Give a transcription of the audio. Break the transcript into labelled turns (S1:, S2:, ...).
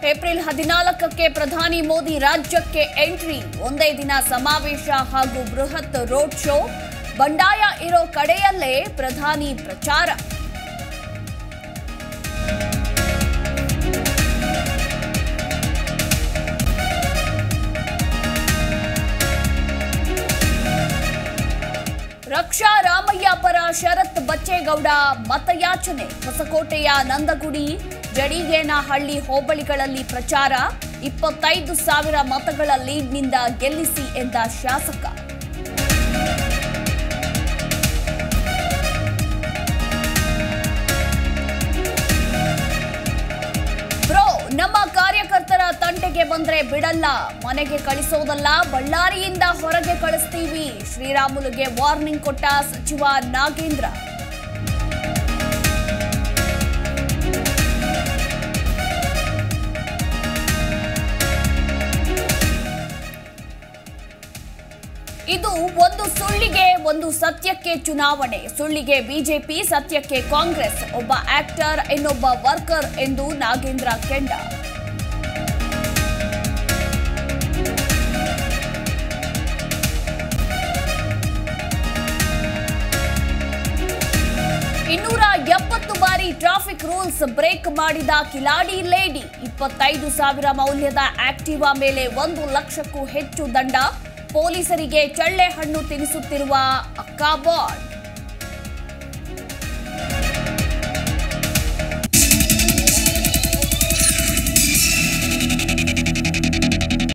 S1: April ಹದಿನಾಲ್ಕಕ್ಕೆ ಪ್ರಧಾನಿ ಮೋದಿ ರಾಜ್ಯಕ್ಕೆ entry ಒಂದೇ ದಿನ ಸಮಾವೇಶ ಹಾಗೂ ಬೃಹತ್ ರೋಡ್ ಶೋ ಬಂಡಾಯ ಇರೋ ಕಡೆಯಲ್ಲೇ ಪ್ರಧಾನಿ ಪ್ರಚಾರ ರಕ್ಷಾ ರಾಮಯ್ಯ ಪರ ಶರತ್ ಬಚ್ಚೇಗೌಡ ಮತಯಾಚನೆ ಹೊಸಕೋಟೆಯ ನಂದಗುಡಿ ಜಡಿಗೇನಹಳ್ಳಿ ಹೋಬಳಿಗಳಲ್ಲಿ ಪ್ರಚಾರ ಇಪ್ಪತ್ತೈದು ಸಾವಿರ ಮತಗಳ ಲೀಡ್ನಿಂದ ಗೆಲ್ಲಿಸಿ ಎಂದ ಶಾಸಕ ಬ್ರೋ ನಮ್ಮ ಕಾರ್ಯಕರ್ತರ ತಂಟೆಗೆ ಬಂದ್ರೆ ಬಿಡಲ್ಲ ಮನೆಗೆ ಕಳಿಸೋದಲ್ಲ ಬಳ್ಳಾರಿಯಿಂದ ಹೊರಗೆ ಕಳಿಸ್ತೀವಿ ಶ್ರೀರಾಮುಲುಗೆ ವಾರ್ನಿಂಗ್ ಕೊಟ್ಟ ಸಚಿವ ನಾಗೇಂದ್ರ ಇದು ಒಂದು ಸುಳ್ಳಿಗೆ ಒಂದು ಸತ್ಯಕ್ಕೆ ಚುನಾವಣೆ ಸುಳ್ಳಿಗೆ ಬಿಜೆಪಿ ಸತ್ಯಕ್ಕೆ ಕಾಂಗ್ರೆಸ್ ಒಬ್ಬ ಆಕ್ಟರ್ ಇನ್ನೊಬ್ಬ ವರ್ಕರ್ ಎಂದು ನಾಗೇಂದ್ರ ಕೆಂಡ ಇನ್ನೂರ ಎಪ್ಪತ್ತು ಬಾರಿ ಟ್ರಾಫಿಕ್ ರೂಲ್ಸ್ ಬ್ರೇಕ್ ಮಾಡಿದ ಕಿಲಾಡಿ ಲೇಡಿ ಇಪ್ಪತ್ತೈದು ಸಾವಿರ ಮೌಲ್ಯದ ಆಕ್ಟಿವಾ ಮೇಲೆ ಒಂದು ಲಕ್ಷಕ್ಕೂ ಹೆಚ್ಚು ದಂಡ ಪೊಲೀಸರಿಗೆ ಚಳ್ಳೆ ಹಣ್ಣು ತಿನ್ನಿಸುತ್ತಿರುವ ಅಕ್ಕಾ ಬಾಂಡ್